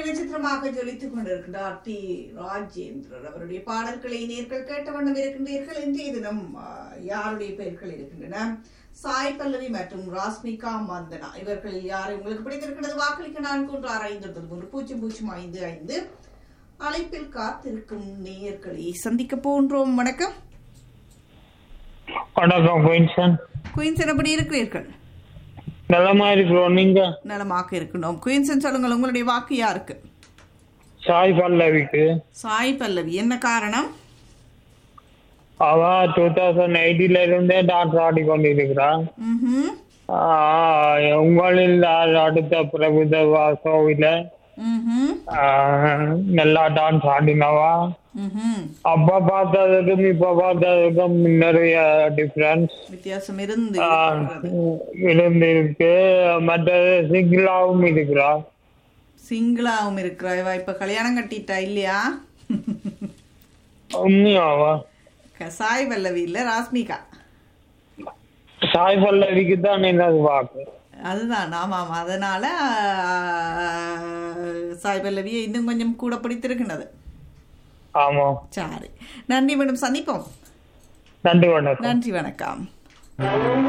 நட்சத்திரமாக ஜொலித்துக் கொண்டிருக்கிறார் டி ராஜேந்திரர் அவருடைய பாடல்களை நேர்கள் கேட்ட வண்ணம் இருக்கின்றீர்கள் இன்றைய தினம் ஆ, யாருடைய பெயர்கள் இருக்கின்றன சாய் பல்லவி மற்றும் ராஸ்மிகா மந்தனா இவர்களில் யாரை உங்களுக்கு பிடித்திருக்கிறது வாக்களிக்க நான்கு ஒன்று ஆறு ஐந்து ஒன்பது மூன்று பூஜ்ஜியம் பூஜ்ஜியம் ஐந்து ஐந்து அழைப்பில் காத்திருக்கும் நேயர்களை சந்திக்க போன்றோம் வணக்கம் வணக்கம் குயின்சன் குயின்சன் எப்படி இருக்கிறீர்கள் நலமா இருக்கிறோம் நீங்க நலமாக இருக்கணும் குயின்சன் சொல்லுங்கள் உங்களுடைய வாக்கு யாருக்கு சாய் பல்லவிக்கு சாய் பல்லவி என்ன காரணம் அவ டூ தௌசண்ட் எயிட்டில இருந்தே டான்ஸ் ஆடி கொண்டிருக்கிறான் ம்ஹும். ஆஹ் உங்களில் யார் அடுத்த பிரபுதவா ஷோவில ம்ஹும். நல்லா டான்ஸ் ஆடினவா ம்ஹும். அப்ப பார்த்ததுக்கும் இப்ப பார்த்ததுக்கும் நிறைய டிஃபரன்ஸ் வித்தியாசம் இருந்து இருந்திருக்கு மற்றது சிங்கிளாவும் இருக்கிறா சிங்கிளாவும் இருக்கிறா இவ இப்ப கல்யாணம் கட்டிட்டா இல்லையா உண்மையாவா க- சாய் பல்லவி இல்ல ராஸ்மிகா சாய் பல்லவிக்கு தான் என்னது வாக்கு அதுதான் ஆமாம் அதனால ஆஹ், சாய் பல்லவியை இன்னும் கொஞ்சம் கூட பிடித்திருக்கின்றது ஆமா சரி நன்றி மேடம் சந்திப்போம் நன்றி வணக்கம் நன்றி வணக்கம்